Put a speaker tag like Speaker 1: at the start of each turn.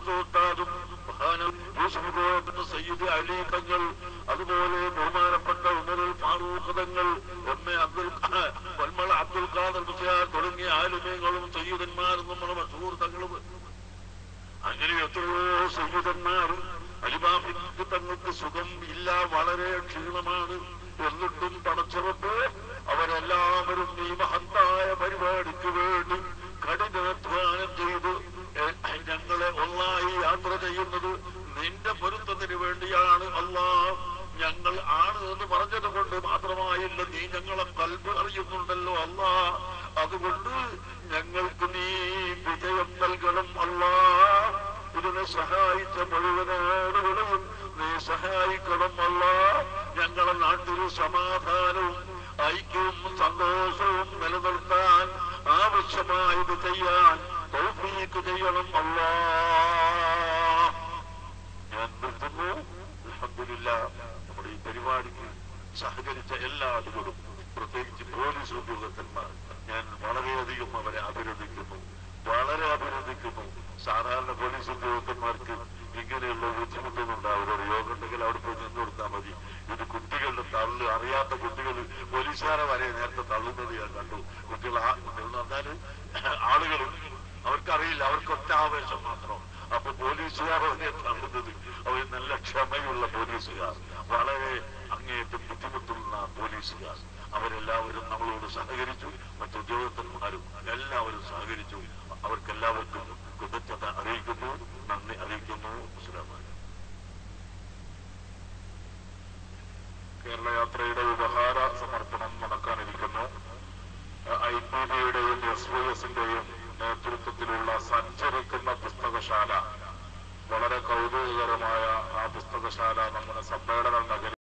Speaker 1: ഉസ്താദും യൂസുഫ് കോയത്തിന്റെ സയ്യിദ് അലി തങ്ങൾ അതുപോലെ ബഹുമാനപ്പെട്ട ഉമറുൽ ഫാറൂഖ് തങ്ങൾ എം എ അബ്ദുൽ വൽമള അബ്ദുൽ ഖാദർ മുസ്ലിയാർ തുടങ്ങിയ ആലുമീങ്ങളും സയ്യിദന്മാരും നമ്മുടെ മഷൂർ തങ്ങളും അങ്ങനെ എത്രയോ സയ്യിദന്മാരും അലിമാഫിക്ക് തങ്ങൾക്ക് സുഖം ഇല്ല വളരെ ക്ഷീണമാണ് എന്നിട്ടും പടച്ചുറപ്പ് അവരെല്ലാവരും ഈ മഹത്തായ പരിപാടിക്ക് വേണ്ടി കഠിനാധ്വാനം ചെയ്ത് എ- ഞങ്ങളെ ഒന്നായി യാത്ര ചെയ്യുന്നത് നിന്റെ പൊരുത്തത്തിന് വേണ്ടിയാണ് അല്ലാ ഞങ്ങൾ ആണ് എന്ന് പറഞ്ഞത് കൊണ്ട് മാത്രമായില്ല നീ ഞങ്ങളെ കൽബ് അറിയുന്നുണ്ടല്ലോ അല്ലാ അതുകൊണ്ട് ഞങ്ങൾക്ക് നീ വിജയം നൽകണം അല്ലാ ഇതിനെ സഹായിച്ച മുഴുവൻ ആളുകളെയും നീ സഹായിക്കണം അല്ല ഞങ്ങളെ നാട്ടിൽ സമാധാനവും ഐക്യവും സന്തോഷവും നിലനിർത്താൻ ആവശ്യമായത് ചെയ്യാൻ തൗഫീക്ക് ചെയ്യണം അല്ലാ ഞാൻ നിർത്തുന്നു അൽഹംദുലില്ല നമ്മുടെ ഈ പരിപാടിക്ക് സഹകരിച്ച എല്ലാ ആളുകളും പ്രത്യേകിച്ച് പോലീസ് ഉദ്യോഗസ്ഥന്മാർ ഞാൻ വളരെയധികം അവരെ അഭിനന്ദിക്കുന്നു വളരെ അഭിനന്ദിക്കുന്നു സാധാരണ പോലീസ് ഉദ്യോഗസ്ഥന്മാർക്ക് ഇങ്ങനെയുള്ള ബുദ്ധിമുട്ടൊന്നും ഉണ്ടാവില്ല ഒരു യോഗം ഉണ്ടെങ്കിൽ അവിടെ പോയി നിന്ന് കൊടുത്താൽ മതി ഇത് കുട്ടികളുടെ തള്ളു അറിയാത്ത കുട്ടികൾ പോലീസുകാരെ വരെ നേരത്തെ തള്ളുന്നത് ഞാൻ കണ്ടു കുട്ടികൾ ആ കുട്ടികൾ എന്ന് പറഞ്ഞാല് ആളുകൾ അവർക്കറിയില്ല അവർക്ക് ഒറ്റ ആവേശം മാത്രം അപ്പൊ പോലീസുകാർ അതിനെ തള്ളുന്നത് അവർ നല്ല ക്ഷമയുള്ള പോലീസുകാർ വളരെ അങ്ങേയറ്റം ബുദ്ധിമുട്ടുള്ള പോലീസുകാർ അവരെല്ലാവരും നമ്മളോട് സഹകരിച്ചു മറ്റുദ്യോഗസ്ഥന്മാരും എല്ലാവരും സഹകരിച്ചു അവർക്കെല്ലാവർക്കും കൃതജ്ഞത അറിയിക്കുന്നു നന്ദി അറിയിക്കുന്നു അസ്സലാമു അലൈക്കും.
Speaker 2: കേരള യാത്രയുടെ ഉപഹാര സമർപ്പണം നടക്കാനിരിക്കുന്നു ഐ പി ബിയുടെയും എസ് വൈ എസിന്റെയും നേതൃത്വത്തിലുള്ള സഞ്ചരിക്കുന്ന പുസ്തകശാല വളരെ കൗതുകകരമായ ആ പുസ്തകശാല നമ്മുടെ സമ്മേളന നഗരി